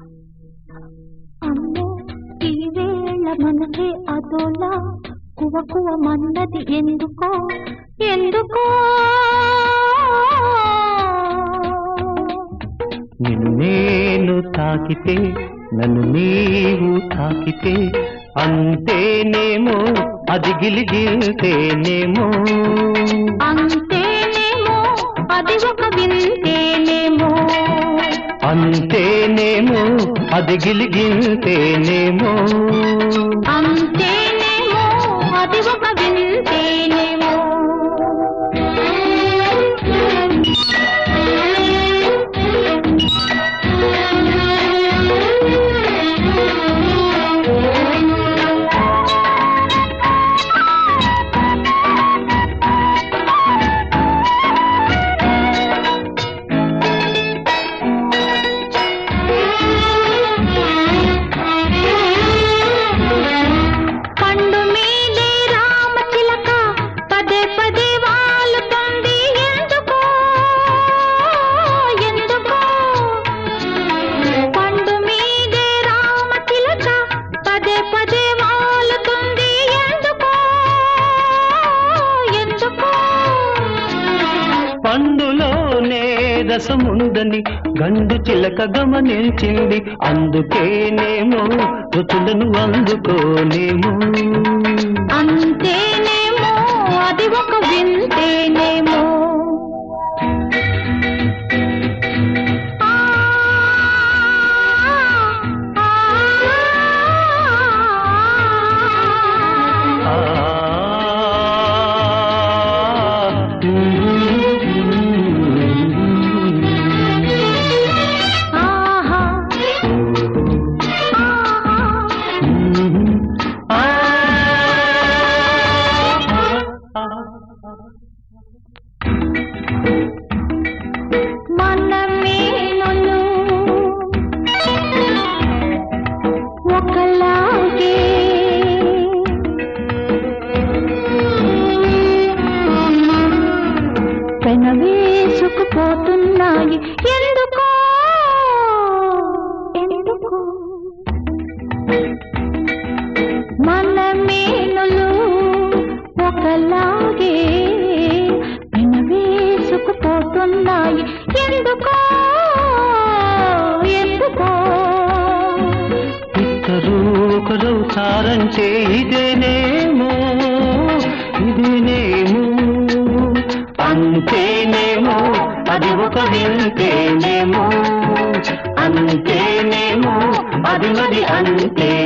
అమ్మో ఈ వేళ మనసే అదోలా కువ కువ మన్నది ఎందుకో ఎందుకో నిన్ను నేను తాకితే నన్ను నీవు తాకితే అంతేనేమో అది గిలిగిల్తేనేమో అంతేనేమో అది ఒక వింతేనేమో అంతేనేమో అది గిలిగిల్తేనేమో అంతేనేమో అది ఒక వింతేనేమో పండు మీదే రామచిలక పదే పదే వాలుతుంది ఎందుకో ఎందుకో పండు మీదే రామచిలక పదే పదే వాలుతుంది ఎందుకో ఎందుకో పండులోనే రసముందని గండు చిలక గమనించింది అందుకేనేమో రుచులను అందుకోనేమో అంతేనేమో అది ఒక వింతేనేమో ఆ, ఆ, ఆ, ఆహా, ఆహా. మనమేనులు ఒకలాగే పెనవేసుకుపోతున్నాయి ఎందుకో ఎందుకో మనమేనులు ఒకలాగే వినవేసుకుపోతున్నాయి ఎందుకో ఎందుకో ఇద్దరు ఒకరు చారంచే ఇదేనేమో ఇదేనేమో అంతేనేమో అది ఒక వింతేనేమో అంతేనేమో అది మరి అంతే